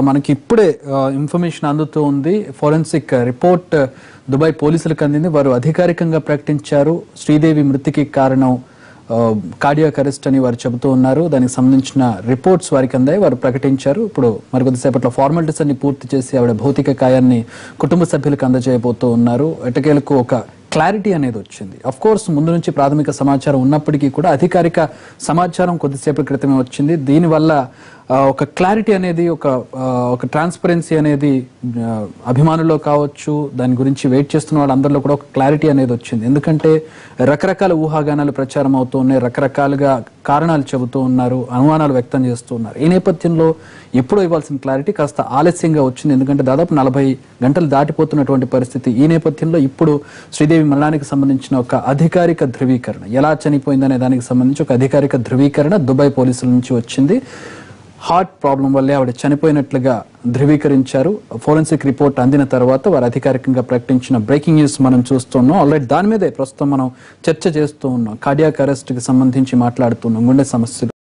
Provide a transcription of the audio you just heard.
మనకి ఇప్పుడే ఇన్ఫర్మేషన్ అందుతూ ఉంది ఫోరెన్సిక్ రిపోర్ట్ దుబాయ్ పోలీసులకు అందింది వారు అధికారికంగా ప్రకటించారు శ్రీదేవి మృతికి కారణం కార్డియాక్ అరెస్ట్ అని వారు చెబుతూ ఉన్నారు దానికి సంబంధించిన రిపోర్ట్స్ వారికి అందాయి వారు ప్రకటించారు ఇప్పుడు మరి కొద్దిసేపట్లో ఫార్మాలిటీస్ అన్ని పూర్తి చేసి ఆవిడ భౌతిక కాయాన్ని కుటుంబ సభ్యులకు అందజేయబోతూ ఉన్నారు ఎటకేలకు ఒక క్లారిటీ అనేది వచ్చింది అఫ్ కోర్స్ ముందు నుంచి ప్రాథమిక సమాచారం ఉన్నప్పటికీ కూడా అధికారిక సమాచారం కొద్దిసేపటి క్రితమే వచ్చింది దీనివల్ల ఆ, ఒక క్లారిటీ అనేది ఒక ఆ, ఒక ట్రాన్స్పరెన్సీ అనేది ఆ, అభిమానుల్లో కావచ్చు దాని గురించి వెయిట్ చేస్తున్న వాళ్ళందరిలో కూడా ఒక క్లారిటీ అనేది వచ్చింది ఎందుకంటే రకరకాల ఊహాగానాలు ప్రచారం అవుతూ ఉన్నాయి రకరకాలుగా కారణాలు చెబుతూ ఉన్నారు అనుమానాలు వ్యక్తం చేస్తూ ఉన్నారు ఈ నేపథ్యంలో ఎప్పుడో ఇవ్వాల్సిన క్లారిటీ కాస్త ఆలస్యంగా వచ్చింది ఎందుకంటే దాదాపు నలభై గంటలు దాటిపోతున్నటువంటి పరిస్థితి ఈ నేపథ్యంలో ఇప్పుడు శ్రీదేవి మరణానికి సంబంధించిన ఒక అధికారిక ధృవీకరణ ఎలా చనిపోయిందనే దానికి సంబంధించి ఒక అధికారిక ధృవీకరణ దుబాయ్ పోలీసుల నుంచి వచ్చింది హార్ట్ ప్రాబ్లం వల్లే ఆవిడ చనిపోయినట్లుగా ధృవీకరించారు ఫోరెన్సిక్ రిపోర్ట్ అందిన తర్వాత వారు అధికారికంగా ప్రకటించిన బ్రేకింగ్ న్యూస్ మనం చూస్తున్నాం ఆల్రెడీ దాని మీదే ప్రస్తుతం మనం చర్చ చేస్తూ ఉన్నాం కార్డియాక్ అరెస్ట్ కి సంబంధించి మాట్లాడుతున్నాం గుండె సమస్యలు